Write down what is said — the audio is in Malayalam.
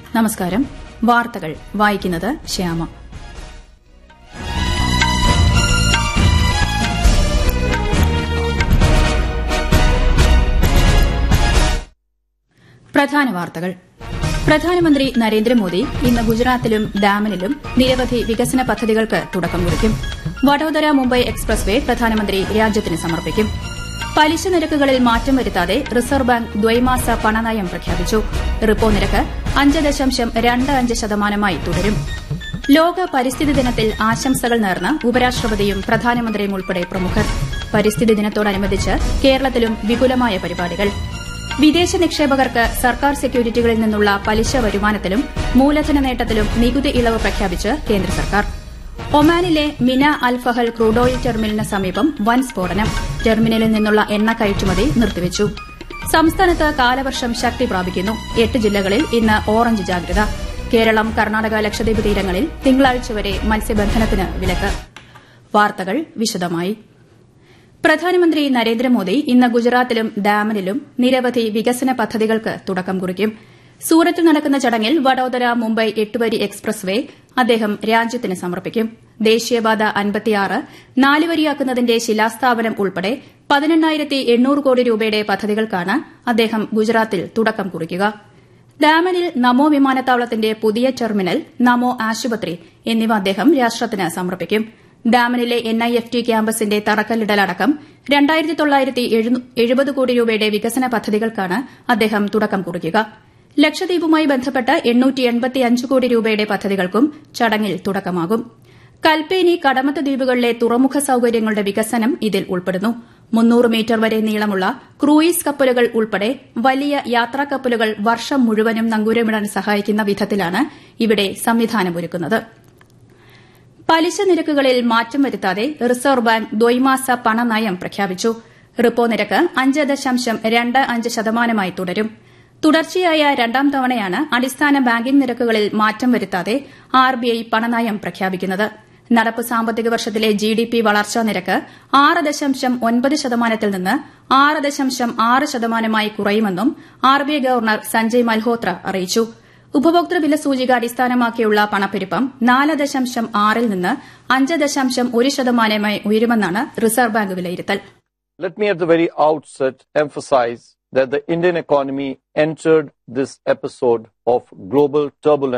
നമസ്കാരം വാർത്തകൾ വായിക്കുന്നത് ശ്യാമ പ്രധാന വാർത്തകൾ പ്രധാനമന്ത്രി നരേന്ദ്രമോദി ഇന്ന് ഗുജറാത്തിലും ഡാമനിലും നിരവധി വികസന പദ്ധതികൾക്ക് തുടക്കം കുറിക്കും വഡോദര മുംബൈ എക്സ്പ്രസ് വേ പ്രധാനമന്ത്രി രാജ്യത്തിന് സമർപ്പിക്കും പലിശ നിരക്കുകളിൽ മാറ്റം വരുത്താതെ റിസർവ് ബാങ്ക് ദ്വൈമാസ പണനയം പ്രഖ്യാപിച്ചു റിപ്പോ നിരക്ക് അഞ്ച് ദശാംശം രണ്ട് അഞ്ച് ശതമാനമായി തുടരും ലോക പരിസ്ഥിതി ദിനത്തിൽ ആശംസകൾ നേർന്ന് ഉപരാഷ്ട്രപതിയും പ്രധാനമന്ത്രിയും ഉൾപ്പെടെ പ്രമുഖർ പരിസ്ഥിതി ദിനത്തോടനുബന്ധിച്ച് കേരളത്തിലും വിപുലമായ പരിപാടികൾ വിദേശ നിക്ഷേപകർക്ക് സർക്കാർ സെക്യൂരിറ്റികളിൽ നിന്നുള്ള പലിശ വരുമാനത്തിലും മൂലധന നേട്ടത്തിലും നികുതി ഇളവ് പ്രഖ്യാപിച്ച് കേന്ദ്ര സർക്കാർ ഒമാനിലെ മിന അൽ ഫഹൽ ക്രൂഡ് ഓയിൽ ടെർമിനലിന് സമീപം വൻ സ്ഫോടനം ടെർമിനലിൽ നിന്നുള്ള എണ്ണ കയറ്റുമതി നിർത്തിവച്ചു സംസ്ഥാനത്ത് കാലവർഷം ശക്തി പ്രാപിക്കുന്നു എട്ട് ജില്ലകളിൽ ഇന്ന് ഓറഞ്ച് ജാഗ്രത കേരളം കർണാടക ലക്ഷദ്വീപ് തീരങ്ങളിൽ തിങ്കളാഴ്ച വരെ മത്സ്യബന്ധനത്തിന് വിലക്ക് വാർത്തകൾ വിശദമായി പ്രധാനമന്ത്രി നരേന്ദ്രമോദി ഇന്ന് ഗുജറാത്തിലും ഡാമനിലും നിരവധി വികസന പദ്ധതികൾക്ക് തുടക്കം കുറിക്കും സൂറത്തിൽ നടക്കുന്ന ചടങ്ങിൽ വഡോദര മുംബൈ എട്ടുവരി എക്സ്പ്രസ് വേ അദ്ദേഹം രാജ്യത്തിന് സമർപ്പിക്കും ദേശീയപാത അൻപത്തിയാറ് നാലുവരിയാക്കുന്നതിന്റെ ശിലാസ്ഥാപനം ഉൾപ്പെടെ പതിനെണ്ണായിരത്തി എണ്ണൂറ് കോടി രൂപയുടെ പദ്ധതികൾക്കാണ് അദ്ദേഹം ഗുജറാത്തിൽ തുടക്കം കുറിക്കുക ഡാമനിൽ നമോ വിമാനത്താവളത്തിന്റെ പുതിയ ടെർമിനൽ നമോ ആശുപത്രി എന്നിവ അദ്ദേഹം രാഷ്ട്രത്തിന് സമർപ്പിക്കും ഡാമനിലെ എൻ ഐ എഫ് ടി ക്യാമ്പസിന്റെ തറക്കല്ലിടലടക്കം രണ്ടായിരത്തി തൊള്ളായിരത്തി എഴുപത് കോടി രൂപയുടെ വികസന പദ്ധതികൾക്കാണ് അദ്ദേഹം തുടക്കം കുറിക്കുക ലക്ഷദ്വീപുമായി ബന്ധപ്പെട്ട് എണ്ണൂറ്റി എൺപത്തിയഞ്ച് കോടി രൂപയുടെ പദ്ധതികൾക്കും ചടങ്ങിൽ തുടക്കമാകും കൽപ്പേനി കടമത്ത് ദ്വീപുകളിലെ തുറമുഖ സൌകര്യങ്ങളുടെ വികസനം ഇതിൽ ഉൾപ്പെടുന്നു മുന്നൂറ് മീറ്റർ വരെ നീളമുള്ള ക്രൂയിസ് കപ്പലുകൾ ഉൾപ്പെടെ വലിയ യാത്രാ കപ്പലുകൾ വർഷം മുഴുവനും നങ്കൂരമിടാൻ സഹായിക്കുന്ന വിധത്തിലാണ് ഇവിടെ സംവിധാനമൊരുക്കുന്നത് പലിശ നിരക്കുകളിൽ മാറ്റം വരുത്താതെ റിസർവ് ബാങ്ക് ദ്വൈമാസ പണനയം പ്രഖ്യാപിച്ചു റിപ്പോ നിരക്ക് അഞ്ച് ദശാംശം രണ്ട് അഞ്ച് ശതമാനമായി തുടരും തുടർച്ചയായ രണ്ടാം തവണയാണ് അടിസ്ഥാന ബാങ്കിംഗ് നിരക്കുകളിൽ മാറ്റം വരുത്താതെ ആർബിഐ പണനയം പ്രഖ്യാപിക്കുന്നത് നടപ്പ് സാമ്പത്തിക വർഷത്തിലെ ജിഡിപി വളർച്ചാ നിരക്ക് ആറ് ദശാംശം ഒൻപത് ശതമാനത്തിൽ നിന്ന് ആറ് ദശാംശം ആറ് ശതമാനമായി കുറയുമെന്നും ആർബിഐ ഗവർണർ സഞ്ജയ് മൽഹോത്ര അറിയിച്ചു ഉപഭോക്തൃ വില സൂചിക അടിസ്ഥാനമാക്കിയുള്ള പണപ്പെരുപ്പം നാല് ദശാംശം ആറിൽ നിന്ന് അഞ്ച് ദശാംശം ഒരു ശതമാനമായി ഉയരുമെന്നാണ് റിസർവ് ബാങ്ക് വിലയിരുത്തൽ Let me at the very outset emphasize that the Indian economy entered this episode of global turbulence